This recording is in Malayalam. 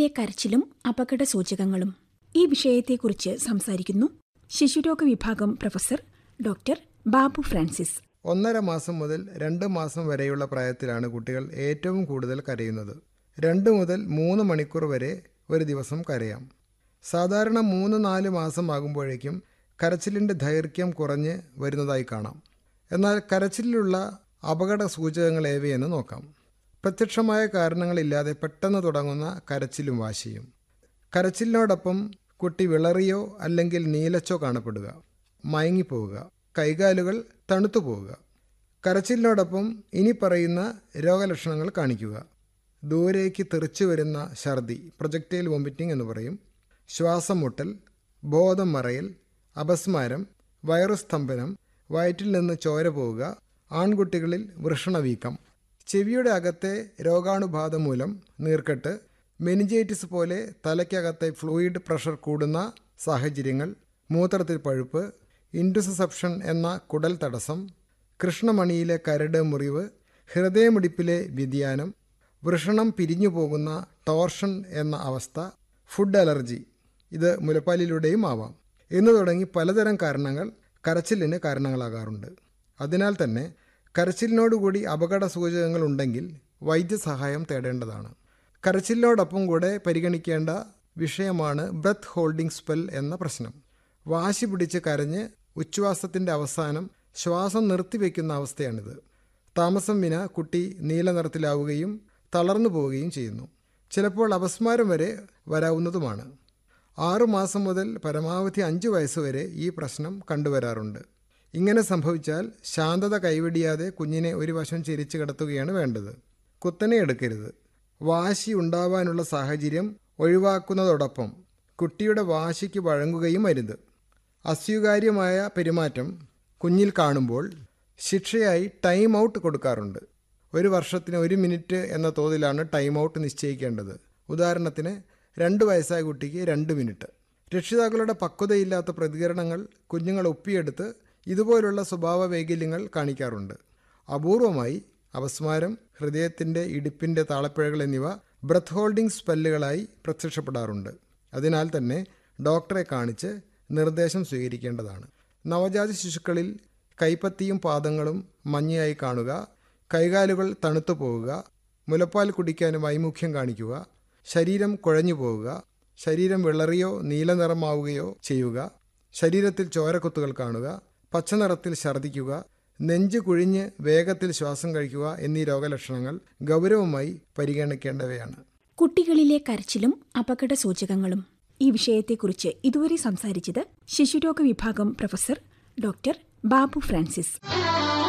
കുട്ടികളിലെ കരച്ചിലും അപകട സൂചകങ്ങളും ഈ വിഷയത്തെക്കുറിച്ച് സംസാരിക്കുന്നു ശിശുരോഗ വിഭാഗം പ്രൊഫസർ ഡോക്ടർ ബാബു ഫ്രാൻസിസ് ഒന്നര മാസം മുതൽ രണ്ട് മാസം വരെയുള്ള പ്രായത്തിലാണ് കുട്ടികൾ ഏറ്റവും കൂടുതൽ കരയുന്നത് രണ്ട് മുതൽ മൂന്ന് മണിക്കൂർ വരെ ഒരു ദിവസം കരയാം സാധാരണ മൂന്ന് നാല് മാസം ആകുമ്പോഴേക്കും കരച്ചിലിൻ്റെ ദൈർഘ്യം കുറഞ്ഞ് വരുന്നതായി കാണാം എന്നാൽ കരച്ചിലിലുള്ള അപകട സൂചകങ്ങൾ ഏവയെന്ന് നോക്കാം പ്രത്യക്ഷമായ കാരണങ്ങളില്ലാതെ പെട്ടെന്ന് തുടങ്ങുന്ന കരച്ചിലും വാശിയും കരച്ചിലിനോടൊപ്പം കുട്ടി വിളറിയോ അല്ലെങ്കിൽ നീലച്ചോ കാണപ്പെടുക മയങ്ങിപ്പോവുക കൈകാലുകൾ തണുത്തു പോവുക കരച്ചിലിനോടൊപ്പം ഇനി പറയുന്ന രോഗലക്ഷണങ്ങൾ കാണിക്കുക ദൂരേക്ക് തെറിച്ചു വരുന്ന ഛർദി പ്രൊജക്റ്റൈൽ വോമിറ്റിംഗ് എന്ന് പറയും ശ്വാസം മുട്ടൽ ബോധം മറയൽ അപസ്മാരം വയറുസ്തംഭനം വയറ്റിൽ നിന്ന് ചോര പോവുക ആൺകുട്ടികളിൽ വൃഷണവീക്കം ചെവിയുടെ അകത്തെ രോഗാണുബാധ മൂലം നീർക്കെട്ട് മെനിഞ്ചൈറ്റിസ് പോലെ തലയ്ക്കകത്തെ ഫ്ലൂയിഡ് പ്രഷർ കൂടുന്ന സാഹചര്യങ്ങൾ മൂത്രത്തിൽ പഴുപ്പ് ഇൻഡുസസെപ്ഷൻ എന്ന കുടൽ തടസ്സം കൃഷ്ണമണിയിലെ കരട് മുറിവ് ഹൃദയമിടിപ്പിലെ വ്യതിയാനം വൃഷണം പിരിഞ്ഞു പോകുന്ന ടോർഷൻ എന്ന അവസ്ഥ ഫുഡ് അലർജി ഇത് മുലപ്പാലിലൂടെയും ആവാം എന്നു തുടങ്ങി പലതരം കാരണങ്ങൾ കരച്ചിലിന് കാരണങ്ങളാകാറുണ്ട് അതിനാൽ തന്നെ കരച്ചിലിനോടുകൂടി അപകട സൂചകങ്ങൾ ഉണ്ടെങ്കിൽ വൈദ്യസഹായം തേടേണ്ടതാണ് കരച്ചിലിനോടൊപ്പം കൂടെ പരിഗണിക്കേണ്ട വിഷയമാണ് ബ്രത്ത് ഹോൾഡിംഗ് സ്പെൽ എന്ന പ്രശ്നം വാശി പിടിച്ച് കരഞ്ഞ് ഉച്ഛ്വാസത്തിൻ്റെ അവസാനം ശ്വാസം നിർത്തിവെക്കുന്ന അവസ്ഥയാണിത് താമസം വിന കുട്ടി നീല നിറത്തിലാവുകയും തളർന്നു പോവുകയും ചെയ്യുന്നു ചിലപ്പോൾ അപസ്മാരം വരെ വരാവുന്നതുമാണ് ആറുമാസം മുതൽ പരമാവധി അഞ്ച് വയസ്സ് വരെ ഈ പ്രശ്നം കണ്ടുവരാറുണ്ട് ഇങ്ങനെ സംഭവിച്ചാൽ ശാന്തത കൈവെടിയാതെ കുഞ്ഞിനെ ഒരു വശം ചിരിച്ചു കിടത്തുകയാണ് വേണ്ടത് കുത്തനെ എടുക്കരുത് വാശി ഉണ്ടാവാനുള്ള സാഹചര്യം ഒഴിവാക്കുന്നതോടൊപ്പം കുട്ടിയുടെ വാശിക്ക് വഴങ്ങുകയും അരുത് അസ്വീകാര്യമായ പെരുമാറ്റം കുഞ്ഞിൽ കാണുമ്പോൾ ശിക്ഷയായി ടൈം ഔട്ട് കൊടുക്കാറുണ്ട് ഒരു വർഷത്തിന് ഒരു മിനിറ്റ് എന്ന തോതിലാണ് ടൈം ഔട്ട് നിശ്ചയിക്കേണ്ടത് ഉദാഹരണത്തിന് രണ്ട് വയസ്സായ കുട്ടിക്ക് രണ്ട് മിനിറ്റ് രക്ഷിതാക്കളുടെ പക്വതയില്ലാത്ത പ്രതികരണങ്ങൾ കുഞ്ഞുങ്ങൾ ഒപ്പിയെടുത്ത് ഇതുപോലുള്ള സ്വഭാവ വൈകല്യങ്ങൾ കാണിക്കാറുണ്ട് അപൂർവമായി അപസ്മാരം ഹൃദയത്തിൻ്റെ ഇടിപ്പിൻ്റെ താളപ്പിഴകൾ എന്നിവ ബ്രത്ത് ഹോൾഡിംഗ് സ്പെല്ലുകളായി പ്രത്യക്ഷപ്പെടാറുണ്ട് അതിനാൽ തന്നെ ഡോക്ടറെ കാണിച്ച് നിർദ്ദേശം സ്വീകരിക്കേണ്ടതാണ് നവജാത ശിശുക്കളിൽ കൈപ്പത്തിയും പാദങ്ങളും മഞ്ഞയായി കാണുക കൈകാലുകൾ തണുത്തു പോവുക മുലപ്പാൽ കുടിക്കാനും വൈമുഖ്യം കാണിക്കുക ശരീരം കുഴഞ്ഞു പോവുക ശരീരം വിളറിയോ നീലനിറമാവുകയോ ചെയ്യുക ശരീരത്തിൽ ചോരക്കുത്തുകൾ കാണുക പച്ചനിറത്തിൽ ഛർദ്ദിക്കുക നെഞ്ച് കുഴിഞ്ഞ് വേഗത്തിൽ ശ്വാസം കഴിക്കുക എന്നീ രോഗലക്ഷണങ്ങൾ ഗൗരവമായി പരിഗണിക്കേണ്ടവയാണ് കുട്ടികളിലെ കരച്ചിലും അപകട സൂചകങ്ങളും ഈ വിഷയത്തെക്കുറിച്ച് ഇതുവരെ സംസാരിച്ചത് ശിശുരോഗ വിഭാഗം പ്രൊഫസർ ഡോക്ടർ ബാബു ഫ്രാൻസിസ്